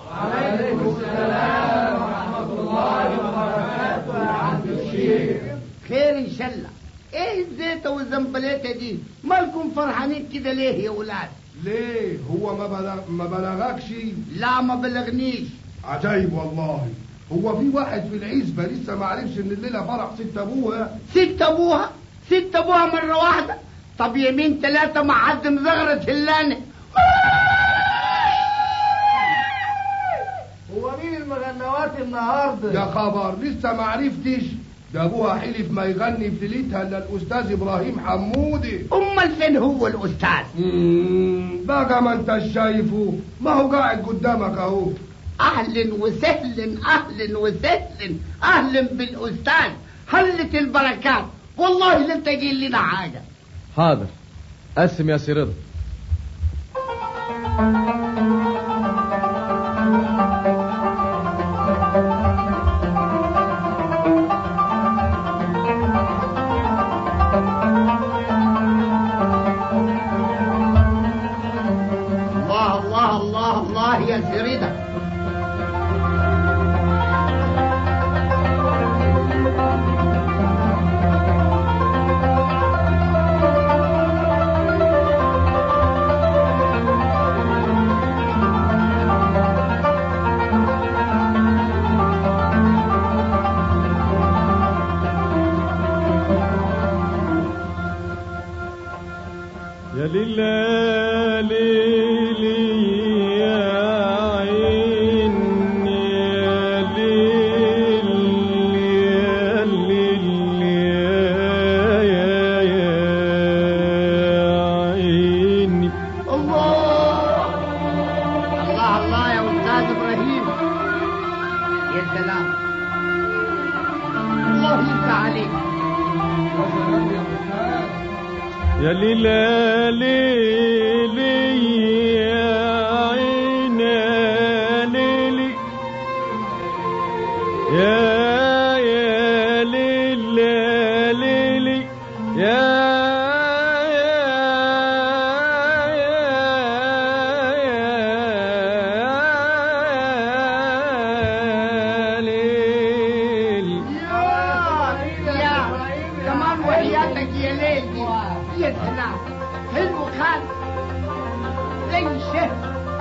عليكم السلام ورحمة الله وبركاته يا عم الشيخ خير ان شاء الله ايه الزيتة والزنبليتة دي مالكم فرحانين كده ليه يا ولاد ليه هو ما بلغ ما بلغكش لا ما بلغنيش عجايب والله هو في واحد في العزبة لسه ما عرفش ان الليلة فرح ست ابوها ست ابوها ست ابوها مرة واحدة طب يمين ثلاثة ما حد مزغرة هلانة هو مين المغنوات النهارده يا خبر لسه ما عرفتش ده ابوها حلف ما يغني في ليلتها الا الاستاذ ابراهيم حمودي امال فين هو الاستاذ مم، بقى ما انت شايفه ما هو قاعد قدامك اهو اهلا وسهلا اهلا وسهلا اهلا بالاستاذ هلت البركات والله لا انت جاي لنا حاجه حاضر قسم يا سي رضا الله الله الله الله يا سريدة يا ليلى ليلي يا عين يا ليل يا ليل يا يا يا عيني الله الله الله يا استاذ ابراهيم يا سلام الله يفتح عليك يا ليلى ليلي يا عين يا ليلي يا يا ليلى ليلي يا يا ليل يا كمان وحياتك يا ليل دي يا سلام حلو خال زي الشهر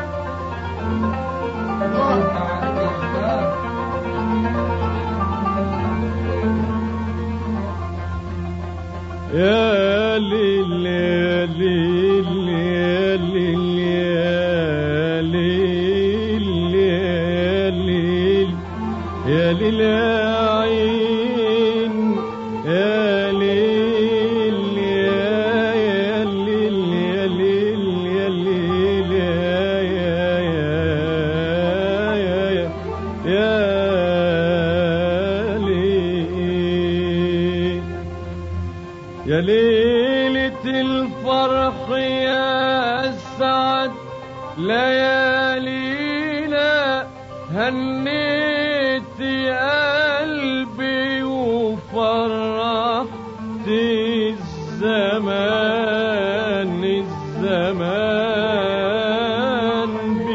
يا ليل يا ليل يا ليل يا ليل يا ليل يا ليل يا عين يا ليل يا يا ليل يا ليل يا ليل يا يا يا يا يا ليل يا ليلة الفرح يا أسعد ليالينا هنيت قلبي وفرحت الزمان الزمان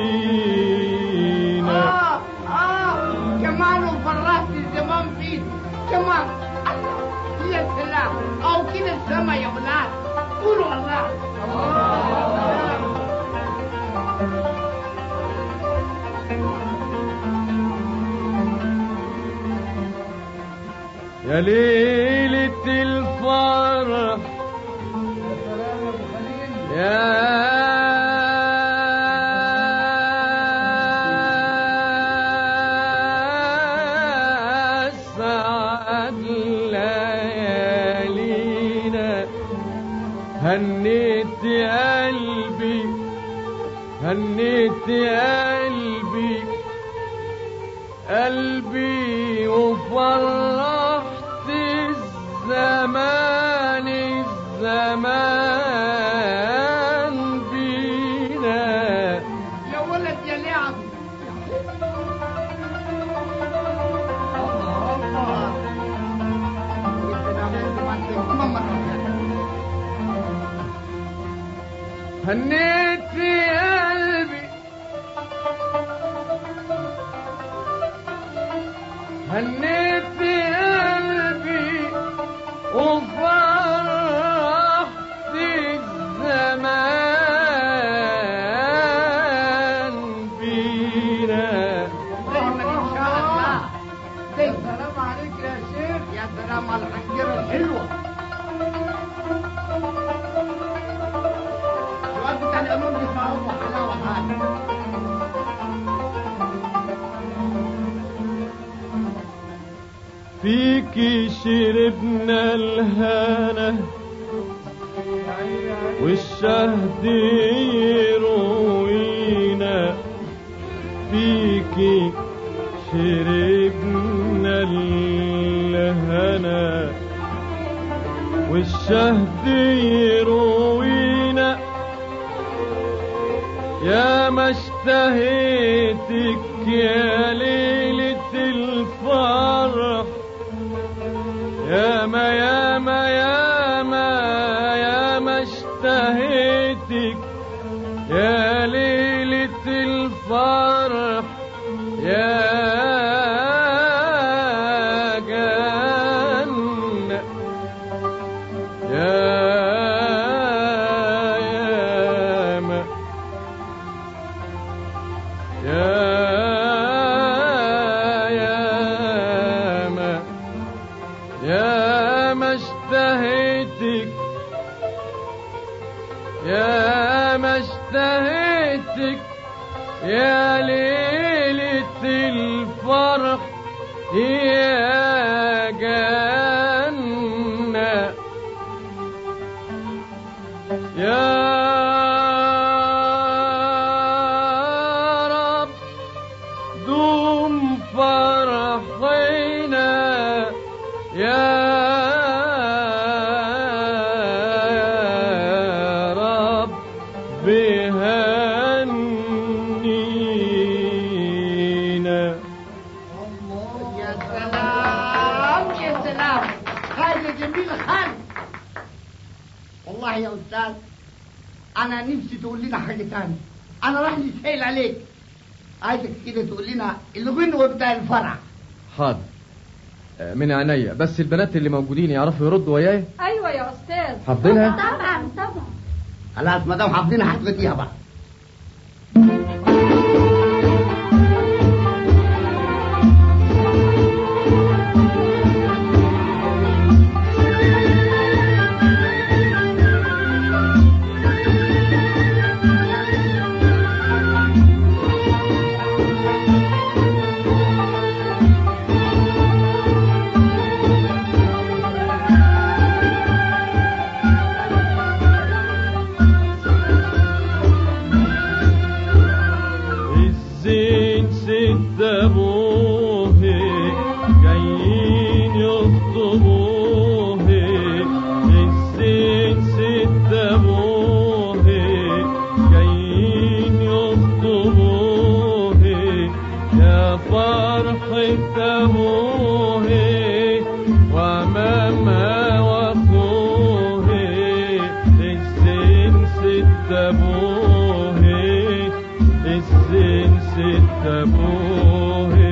بينا آه آه كمان وفرحت الزمان فيه كمان الله يا سلام أو كده السما يا ولاد قولوا الله يا ليلة الفرح يا سعد ليالينا هنيت قلبي هنيت قلبي قلبي وفرحت الزمان الزمان بينا يا ولد يا لعب هنيت في قلبي هنيت قلبي وفرحت الزمان بينا دايما ان شاء الله يا دايما سلام عليك يا شيخ يا سلام على الحنجره الحلوه الواد بتاع الامام بيسمعوه حلاوه هذا فيكي شربنا الهنا والشهد يروينا فيكي شربنا الهنا والشهد يروينا يا ما اشتهيتك يا ليلة الفرح يا ما يا ما يا ما يا ما اشتهيتك يا ليلة الفرح يا جنة يا يا ما يا يا ما يا ما اشتهيتك يا ما اشتهيتك يا ليلة الفرح يا جنة يا رب دوم فرحينا يا رب بهنينا يا سلام يا سلام هذا جميل خالد والله يا استاذ انا نفسي تقول لنا حاجه تانية انا راح نسهل عليك عايزك كده تقول لنا الغنوه بتاع الفرح حاضر آه، من عينيا بس البنات اللي موجودين يعرفوا يردوا وياي ايوه يا استاذ حافظينها طبعا طبعا خلاص ما دام حافظينها هتغنيها بقى الزين ست ابوه جايين يخطبوه الزين ست ابوه جايين يخطبوه يا فرحة ابوه وماما واخوه الزين ست ابوه الزين ست ابوه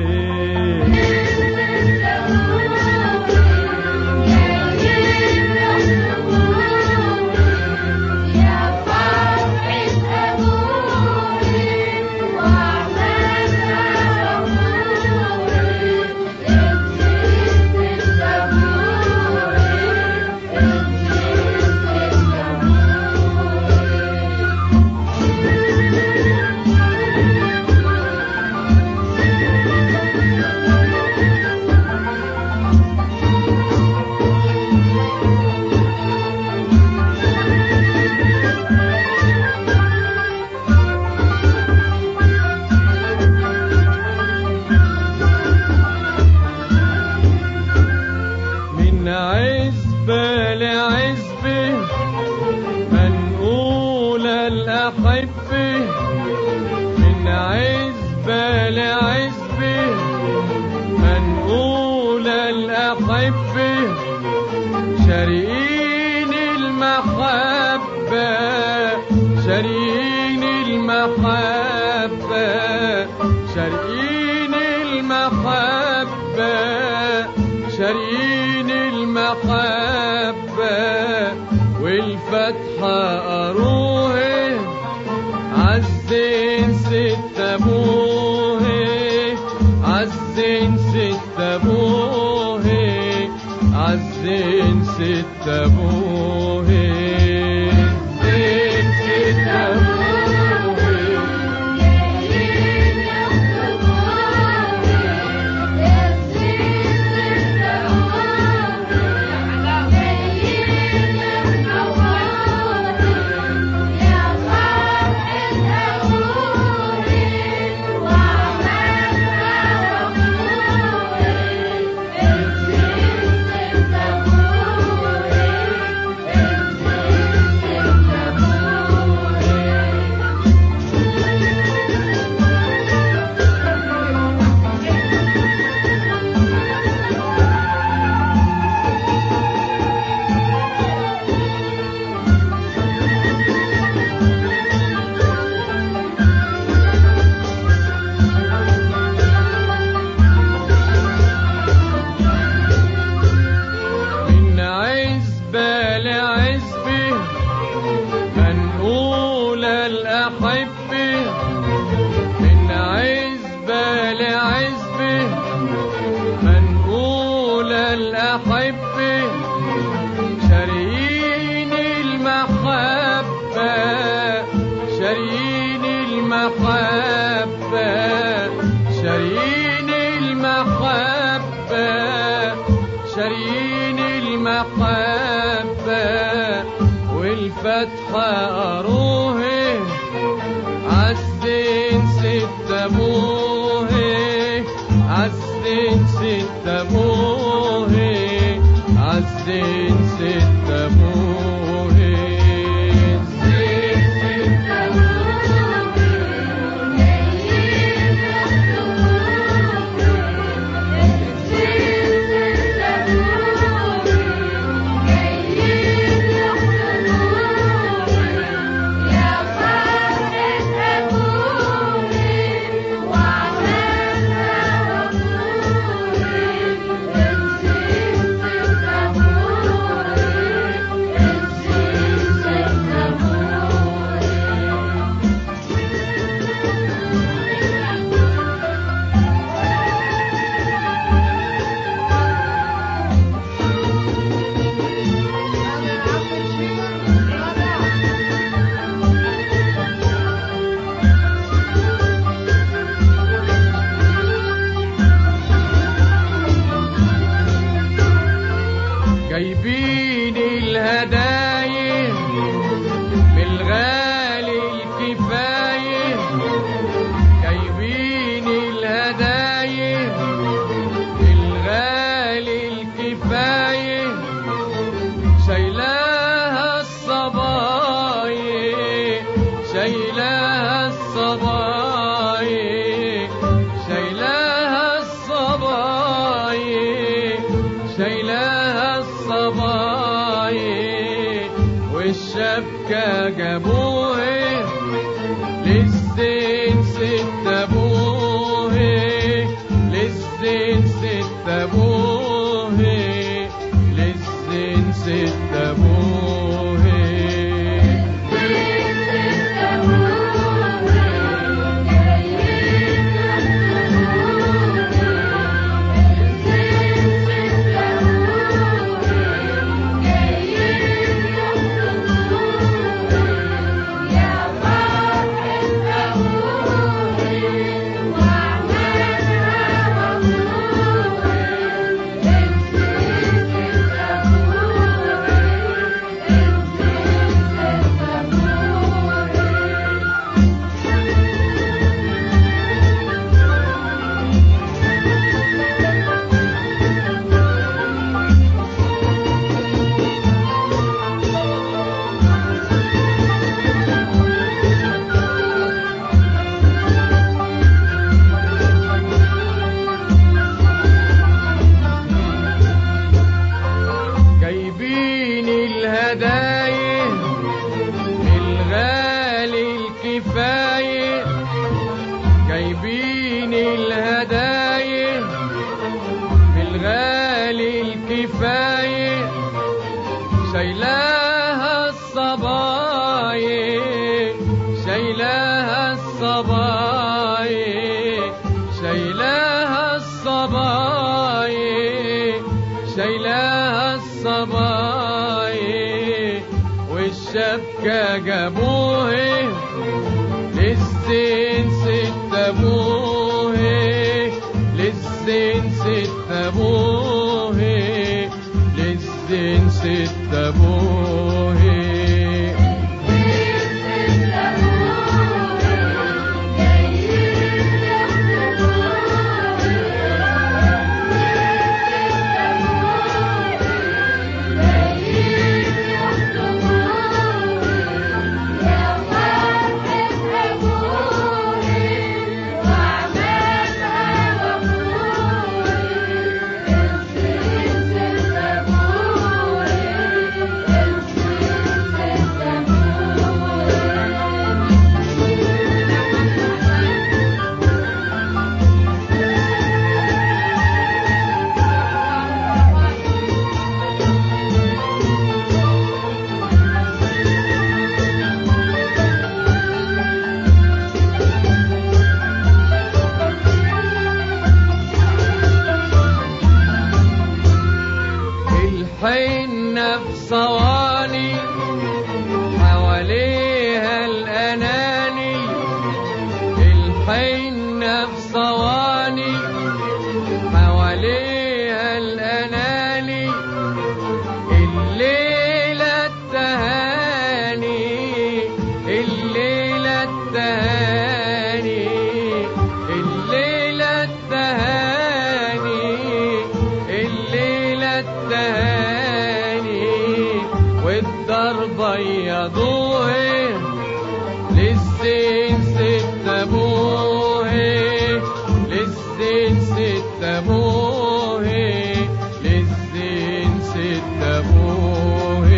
من عزبة لعزبة منقول الأحبة من عزبة لعزبة منقول الأحبة شارين المحبة شارين المحبة شارين المحبة شارين المحبة والفتحة أروه عزين ست أبوه عزين ست أبوه عزين ست أبوه زين ست أبوه من عزبة لعزبة منقول الأحبة من عزبة لعزبة منقول الأحبة شارين المحبة شارين المحبة شارين المحبة شارين المحبة والفتحة أروه عزين ست أبوه عزين ست أبوه عزين ست أبوه زين ست جايبين الهدايا بالغالي الكفاية جايبين الهدايا بالغالي الكفاية شايلاها الصبايا شايلاها الصبايا شايلاها الصبايا شايلاها الصبايا والشبكة جابوه للزين ست أبوه للزين ست أبوه للزين ست أبوه جايبين الهدايا الغالي الكفاية جايبين الهدايا فايق شايلاها الصبايا شايلاها الصبايا شايلاها الصبايا شايلاها الصبايا والشبكة جابوها للزين ست ابوه للزين ست ابوه للزين ست ابوه الحنة في صواني حواليها الأناني الحنة في صواني حواليها الأناني الليلة التهاني الليلة التهاني الليلة التهاني الليلة التهاني والضربة يضوه للزين ست ابوه للزين ست ابوه للزين ست ابوه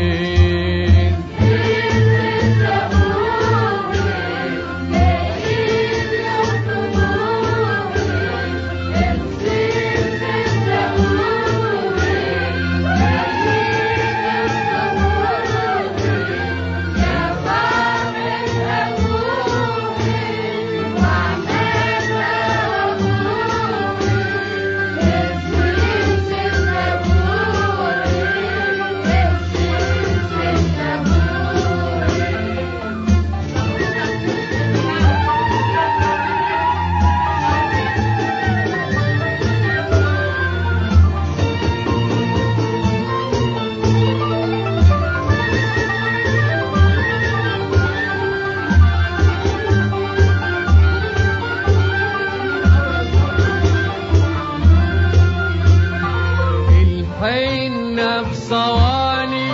الحنة في صواني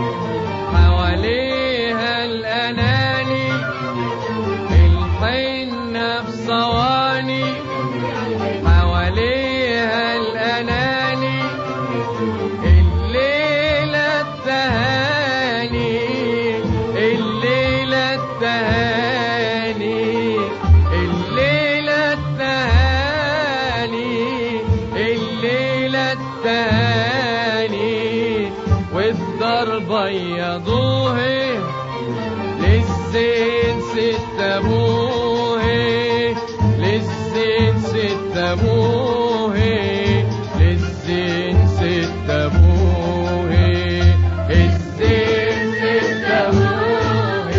حواليها الأناني الحنة في صواني حواليها الأناني الليلة التهاني الليلة التهاني الليلة التهاني الليلة التهاني والضربة يضوه للزين ست ابوه للزين ست ابوه للزين ست ابوه الزين ست ابوه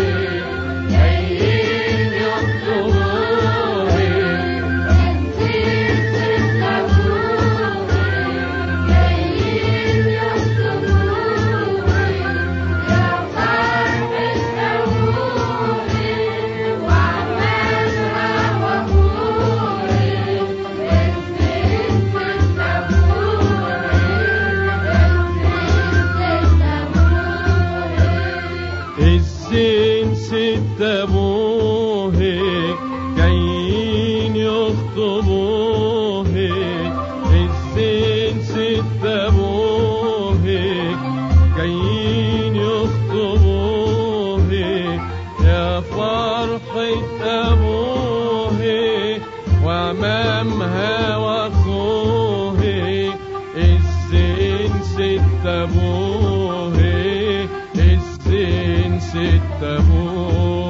جايين يخطبوه الزين ست ابوه جايين يخطبوه الزين ست ابوه جايين يخطبوه يا فرحة ابوه وامامها واخوه الزين ست ابوه السين ست ابوه